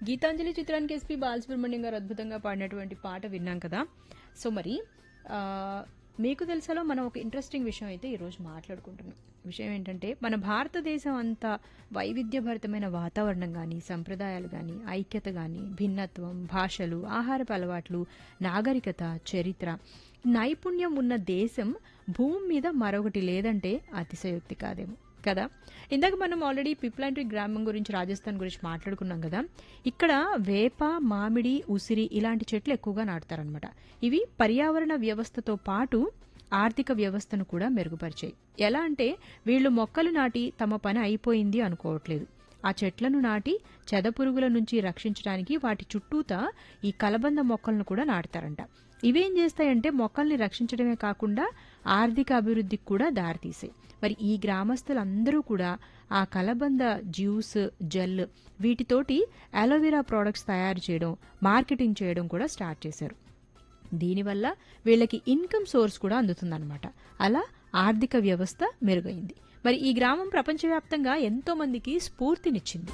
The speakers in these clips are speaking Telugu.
గీతాంజలి చిత్రానికి ఎస్పి బాలసుబ్రహ్మణ్యం గారు అద్భుతంగా పాడినటువంటి పాట విన్నాం కదా సో మరి ఆ, మీకు తెలుసాలో మనం ఒక ఇంట్రెస్టింగ్ విషయం అయితే ఈరోజు మాట్లాడుకుంటున్నాం విషయం ఏంటంటే మన భారతదేశం అంతా వైవిధ్యభరితమైన వాతావరణం కానీ సంప్రదాయాలు కానీ ఐక్యత కానీ భిన్నత్వం భాషలు ఆహారపు అలవాట్లు నాగరికత చరిత్ర నైపుణ్యం ఉన్న దేశం భూమి మీద మరొకటి లేదంటే అతిశయోక్తి కాదేమో కదా ఇందాక మనం ఆల్రెడీ పిప్లాంటి గ్రామం గురించి రాజస్థాన్ గురించి మాట్లాడుకున్నాం కదా ఇక్కడ వేప మామిడి ఉసిరి ఇలాంటి చెట్లు ఎక్కువగా నాటుతారనమాట ఇవి పర్యావరణ వ్యవస్థతో పాటు ఆర్థిక వ్యవస్థను కూడా మెరుగుపరిచాయి ఎలా అంటే వీళ్ళు మొక్కలు నాటి తమ పని అయిపోయింది అనుకోవట్లేదు ఆ చెట్లను నాటి చెదపురుగుల నుంచి రక్షించడానికి వాటి చుట్టూతా ఈ కలబంద మొక్కలను కూడా నాటుతారంట ఇవేం చేస్తాయంటే మొక్కల్ని రక్షించడమే కాకుండా ఆర్థిక అభివృద్ధికి కూడా దారితీసాయి మరి ఈ గ్రామస్తులందరూ కూడా ఆ కలబంద జ్యూస్ జెల్ వీటితోటి అలోవెరా ప్రోడక్ట్స్ తయారు చేయడం మార్కెటింగ్ చేయడం కూడా స్టార్ట్ చేశారు దీనివల్ల వీళ్ళకి ఇన్కమ్ సోర్స్ కూడా అందుతుందన్నమాట అలా ఆర్థిక వ్యవస్థ మెరుగైంది మరి ఈ గ్రామం ప్రపంచవ్యాప్తంగా ఎంతో మందికి స్ఫూర్తినిచ్చింది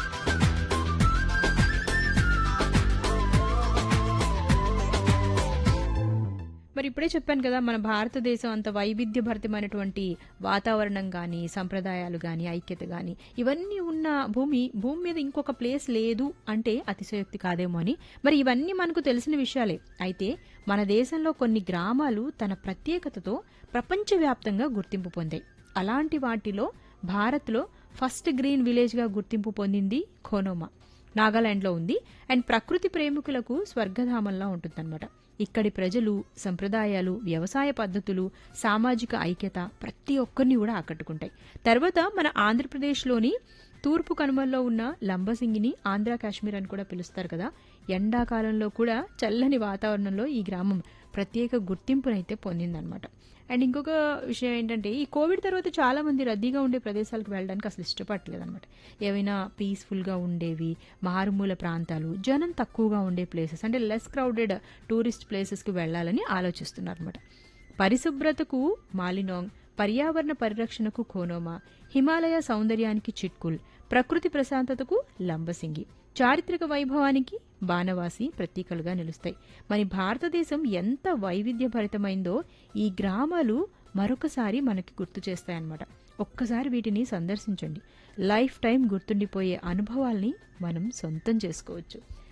మరి ఇప్పుడే చెప్పాను కదా మన భారతదేశం అంత వైవిధ్యభరితమైనటువంటి వాతావరణం కానీ సంప్రదాయాలు కానీ ఐక్యత కానీ ఇవన్నీ ఉన్న భూమి భూమి మీద ఇంకొక ప్లేస్ లేదు అంటే అతిశయోక్తి కాదేమో అని మరి ఇవన్నీ మనకు తెలిసిన విషయాలే అయితే మన దేశంలో కొన్ని గ్రామాలు తన ప్రత్యేకతతో ప్రపంచవ్యాప్తంగా గుర్తింపు పొందాయి అలాంటి వాటిలో భారత్లో ఫస్ట్ గ్రీన్ విలేజ్గా గుర్తింపు పొందింది ఖోనోమా నాగాలాండ్లో ఉంది అండ్ ప్రకృతి ప్రేమికులకు స్వర్గధామంలా ఉంటుందన్నమాట ఇక్కడి ప్రజలు సంప్రదాయాలు వ్యవసాయ పద్ధతులు సామాజిక ఐక్యత ప్రతి ఒక్కరిని కూడా ఆకట్టుకుంటాయి తర్వాత మన ఆంధ్రప్రదేశ్లోని తూర్పు కనుమల్లో ఉన్న లంబసింగిని ఆంధ్ర కాశ్మీర్ అని కూడా పిలుస్తారు కదా ఎండాకాలంలో కూడా చల్లని వాతావరణంలో ఈ గ్రామం ప్రత్యేక గుర్తింపునైతే పొందిందనమాట అండ్ ఇంకొక విషయం ఏంటంటే ఈ కోవిడ్ తర్వాత చాలా మంది రద్దీగా ఉండే ప్రదేశాలకు వెళ్ళడానికి అసలు ఇష్టపడలేదు అనమాట ఏవైనా పీస్ఫుల్గా ఉండేవి మారుమూల ప్రాంతాలు జనం తక్కువగా ఉండే ప్లేసెస్ అంటే లెస్ క్రౌడెడ్ టూరిస్ట్ ప్లేసెస్కి వెళ్ళాలని ఆలోచిస్తున్నారు అనమాట పరిశుభ్రతకు మాలినాంగ్ పర్యావరణ పరిరక్షణకు ఖోనోమా హిమాలయ సౌందర్యానికి చిట్కుల్ ప్రకృతి ప్రశాంతతకు లంబసింగి చారిత్రక వైభవానికి బాణవాసి ప్రతీకలుగా నిలుస్తాయి మరి భారతదేశం ఎంత వైవిధ్యభరితమైందో ఈ గ్రామాలు మరొకసారి మనకి గుర్తు చేస్తాయన్నమాట ఒక్కసారి వీటిని సందర్శించండి లైఫ్ టైం గుర్తుండిపోయే అనుభవాల్ని మనం సొంతం చేసుకోవచ్చు